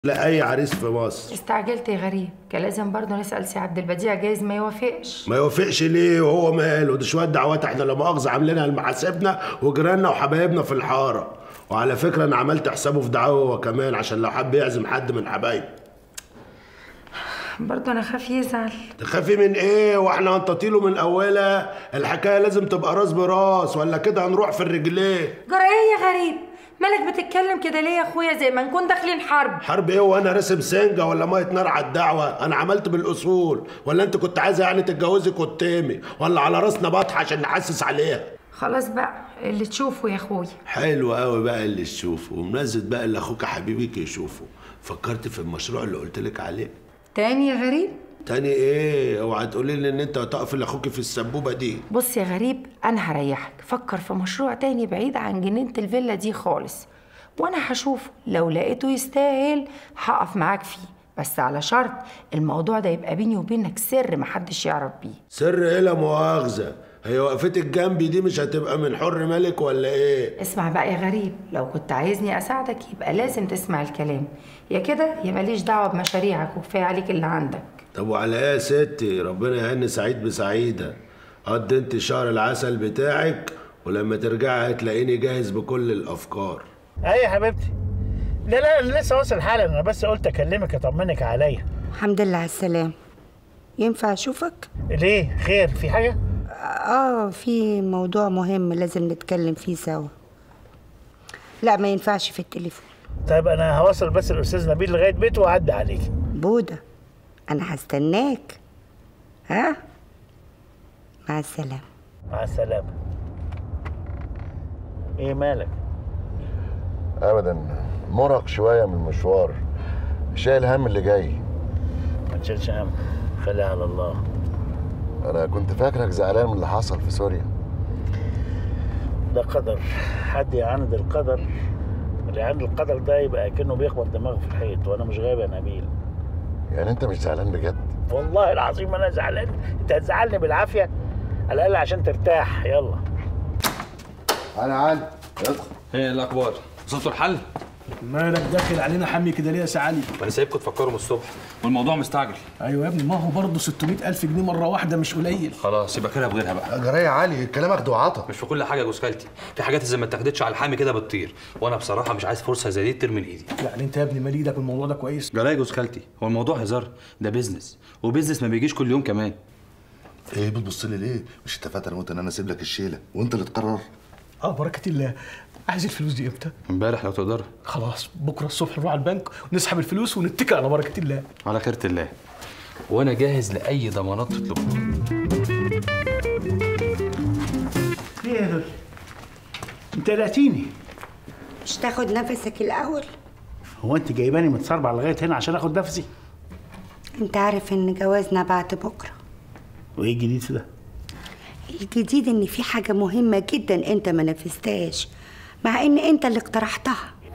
لاي عريس في مصر استعجلت يا غريب كان لازم برضه نسأل سي عبد البديع جايز ما يوافقش ما يوافقش ليه وهو ماله ده شويه دعوات احنا لا مؤاخذه عاملينها لمحاسبنا وجيراننا وحبايبنا في الحاره وعلى فكره انا عملت حسابه في دعوه هو كمان عشان لو حب يعزم حد من حبايبه برضه انا خاف يزعل تخافي من ايه واحنا هنططيله من اولها الحكايه لازم تبقى راس براس ولا كده هنروح في الرجلين جرى ايه يا غريب مالك بتتكلم كده ليه يا اخويا زي ما نكون داخلين حرب حرب ايه وانا راسم سنجه ولا ميه نار على الدعوه انا عملت بالاصول ولا انت كنت عايزه يعني تتجوزي قدامي ولا على راسنا بطحه عشان نحسس عليها خلاص بقى اللي تشوفه يا اخويا حلو قوي بقى اللي تشوفه ومنزل بقى اللي اخوك حبيبك يشوفه فكرت في المشروع اللي قلت لك عليه تاني يا غريب تاني ايه اوعى تقولي لي ان انت هتقف لاخوك في السبوبه دي بص يا غريب انا هريحك فكر في مشروع تاني بعيد عن جنينة الفيلا دي خالص وانا هشوفه لو لقيته يستاهل هقف معاك فيه بس على شرط الموضوع ده يبقى بيني وبينك سر محدش يعرف بيه سر ايه لا مؤاخذه هي وقفتك جنبي دي مش هتبقى من حر مالك ولا ايه اسمع بقى يا غريب لو كنت عايزني اساعدك يبقى لازم تسمع الكلام يا كده يا ماليش دعوه بمشاريعك وكفايه عليك اللي عندك طب وعلى ايه يا ستي ربنا يهني سعيد بسعيده قضي انت شهر العسل بتاعك ولما ترجعي هتلاقيني جاهز بكل الافكار ايه يا حبيبتي لا لا انا لسه واصل حالا انا بس قلت اكلمك اطمنك عليا الحمد لله على السلام ينفع اشوفك ليه خير في حاجه اه في موضوع مهم لازم نتكلم فيه سوا لا ما ينفعش في التليفون طيب انا هوصل بس الاستاذ نبيل لغايه بيته واعدي عليك بودة انا هستناك ها مع السلامة مع السلامه ايه مالك ابدا مرهق شويه من المشوار شايل هم اللي جاي ما تشيلش هم خليها على الله انا كنت فاكرك زعلان من اللي حصل في سوريا ده قدر حد يعاند القدر اللي يعاند القدر ده يبقى كأنه بيخبط دماغه في الحيط وانا مش غايب يا نبيل يعني انت مش زعلان بجد والله العظيم انا زعلان انت هتزعلني بالعافيه على الاقل عشان ترتاح يلا انا عالي ادخل ايه الاخبار وصلتوا الحل مالك داخل علينا حمي كده ليه يا سي علي؟ انا سايبكم تفكروا من الصبح والموضوع مستعجل ايوه يا ابني ما هو برضه 600 ألف جنيه مرة واحدة مش قليل خلاص يبقى كده بغيرها بقى جرايه عالي الكلام اخده وعطا مش في كل حاجه يا جوز خالتي في حاجات اذا ما اتاخدتش على الحامي كده بتطير وانا بصراحه مش عايز فرصه زي دي تطير من ايدي يعني أنت يا ابني مال إيدك الموضوع ده كويس؟ جرايه يا جوز خالتي هو الموضوع هزار ده بيزنس وبيزنس ما بيجيش كل يوم كمان ايه بتبص لي ليه مش اتفقت انا وانت ان انا اسيب لك الشيله وانت اللي تقرر أه بركة الله عايز الفلوس دي إمتى؟ امبارح لو تقدر خلاص بكرة الصبح نروح على البنك ونسحب الفلوس ونتكل على بركة الله على خيرة الله وانا جاهز لاي ضمانات تطلبوها ايه يا دول انت قلقتيني مش تاخد نفسك الأول هو انت جايباني متصربع لغايه هنا عشان اخد نفسي انت عارف ان جوازنا بعد بكرة وايه الجديد في ده الجديد ان في حاجة مهمة جدا انت ما نفذتهاش مع ان انت اللي اقترحتها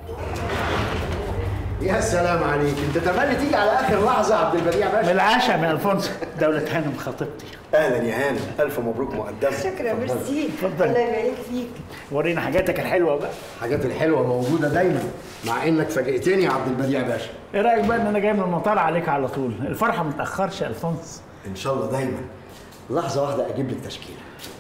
يا سلام عليك انت تملي تيجي على اخر لحظه يا عبد البديع باشا بالعشاء من الفونسو دولة هانم خطيبتي اهلا يا هانم الف مبروك مقدما شكرا ميرسي اتفضل. الله يبارك فيك ورينا حاجاتك الحلوه بقى الحاجات الحلوه موجوده دايما مع انك فاجئتني يا عبد البديع باشا ايه رايك بقى ان انا جاي من المطار عليك على طول الفرحه ما تاخرش يا الفونس ان شاء الله دايما لحظه واحده اجيب لك تشكيله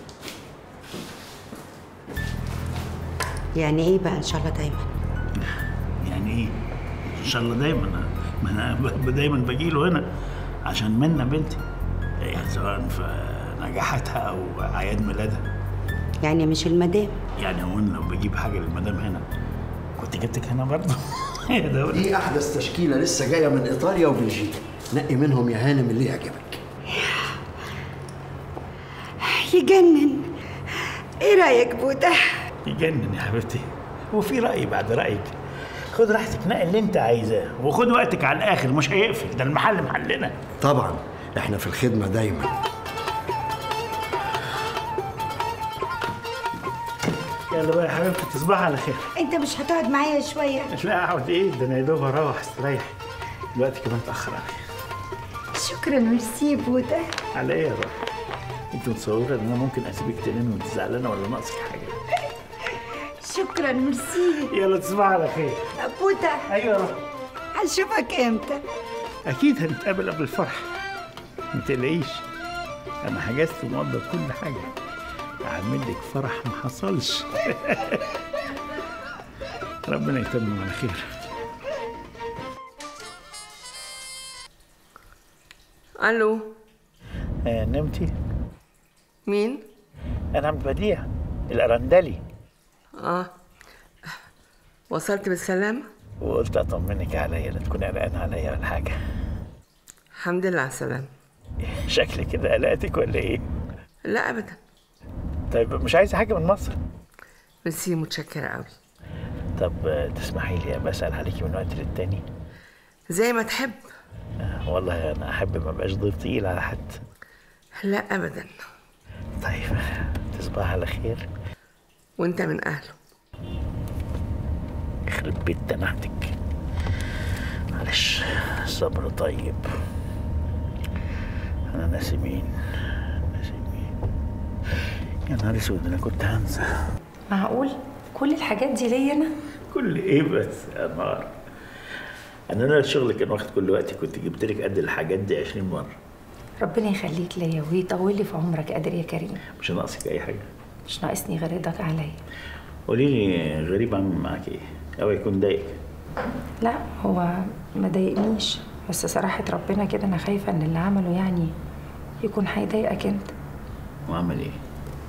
يعني ايه بقى ان شاء الله دايما يعني ايه ان شاء الله دايما ما انا ب- دايما باجي له هنا عشان منا بنتي يعني سواء في نجاحاتها او اعياد ميلادها يعني مش المدام يعني هو أنا لو بجيب حاجه للمدام هنا كنت جبتك هنا برضه يا دولة دي احدث تشكيله لسه جايه من ايطاليا وبلجيكا نقي منهم يا هانم اللي يعجبك يجنن ايه رايك بوده يجنن يا حبيبتي وفي رأي بعد رأيك خد راحتك نقي اللي انت عايزاه وخد وقتك على الاخر مش هيقفل ده المحل محلنا طبعا احنا في الخدمه دايما يلا بقى يا حبيبتي تصبح على خير انت مش هتقعد معايا شويه لا اقعد ايه ده انا يا دوب اروح استريح دلوقتي كمان اتاخر عليا شكرا ميرسي بوده على ايه يا روح انت متصوره ان انا ممكن اسيبك تنامي وانت زعلانه ولا ناقصك حاجه شكرا ميرسي يلا تصبح على خير بوده ايوه يا روح على هنشوفك امتى اكيد هنتقابل قبل الفرح ما تقلقيش انا حجزت وموضب كل حاجه هعمل لك فرح ما حصلش ربنا يتمم على خير الو آه نمتي مين انا عبد البديع الارندلي اه وصلت بالسلامة وقلت اطمنك عليا لا تكوني قلقانه عليا ولا حاجه الحمد لله على السلامة شكلي كده قلقتك ولا ايه لا ابدا طيب مش عايزه حاجه من مصر ميرسي متشكرة قوي طب آه، تسمحي لي بسال عليكي من وقت للتاني زي ما تحب آه، والله انا احب ما بقاش ضيف تقيل على حد لا ابدا طيب تصبح على خير وانت من اهله يخرب بيت تنحتك معلش الصبر طيب انا ناسي مين ناسي مين يا نهار اسود انا كنت هنسى معقول كل الحاجات دي ليا انا كل ايه بس يا نهار انا انا الشغل كان واخد كل وقتي كنت جبت لك قد الحاجات دي 20 مره ربنا يخليك ليا ويطول لي في عمرك قادر يا كريم مش ناقصك اي حاجه مش ناقصني غير رضاك عليا قولي لي غريب عامل معاك ايه او يكون ضايقك لا هو ما ضايقنيش بس صراحة ربنا كده أنا خايفة إن اللي عمله يعني يكون هيضايقك أنت وعمل ايه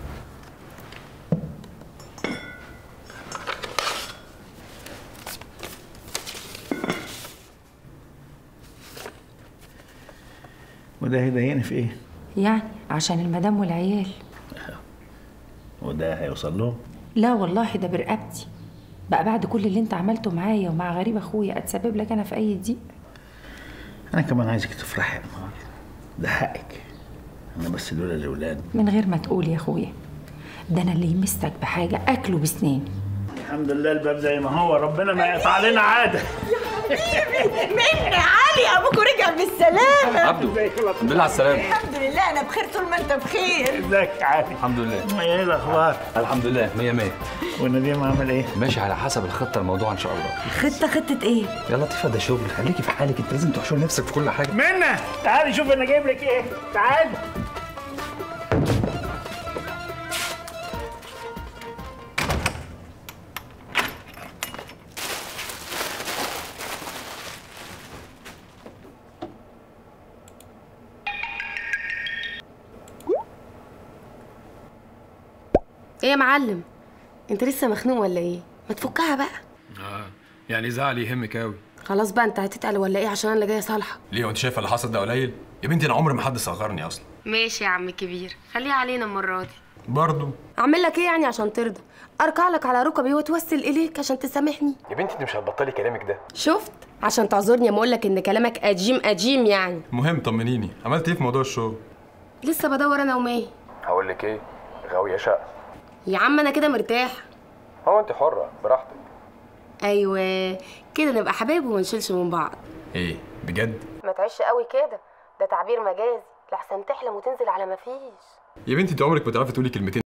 وده هيضايقني في ايه يعني عشان المدام والعيال وده هيوصل لهم لا والله ده برقبتي بقى بعد كل اللي انت عملته معايا ومع غريب اخويا اتسبب لك انا في اي ضيق انا كمان عايزك تفرحي يا نهار ده حقك انا بس لولا الاولاد من غير ما تقول يا اخويا ده انا اللي يمسك بحاجه اكله بسناني الحمد لله الباب زي ما هو ربنا ما يقطع علينا عاده مني علي ابوك رجع بالسلامه عبدو الحمد لله على السلامه الحمد لله انا بخير طول ما انت بخير ازيك يا علي الحمد لله ايه الاخبار الحمد لله مية مية ونديم عامل ايه ماشي على حسب الخطه الموضوع ان شاء الله خطه خطه ايه يا لطيفه ده شغل خليكي في حالك انت لازم تحشر نفسك في كل حاجه منى تعالي شوف انا جايب لك ايه تعالي ايه يا معلم انت لسه مخنوق ولا ايه ما تفكها بقى اه يعني زعل يهمك قوي خلاص بقى انت هتتقل ولا ايه عشان انا اللي جايه صالحه ليه وانت شايفه اللي حصل ده قليل يا بنتي انا عمري ما حد صغرني اصلا ماشي يا عم كبير خليها علينا المره دي برضه اعمل لك ايه يعني عشان ترضى اركع لك على ركبي واتوسل اليك عشان تسامحني يا بنتي انت مش هتبطلي كلامك ده شفت عشان تعذرني اما اقول لك ان كلامك قديم قديم يعني المهم طمنيني عملت ايه في موضوع الشغل لسه بدور انا وماهي هقول لك ايه غاويه شقه يا عم انا كده مرتاح هو انت حره براحتك ايوه كده نبقى حبايب وما نشيلش من بعض ايه بجد ما تعيش قوي كده ده تعبير مجازي لحسن تحلم وتنزل على ما فيش يا بنتي انت عمرك ما تعرفي تقولي كلمتين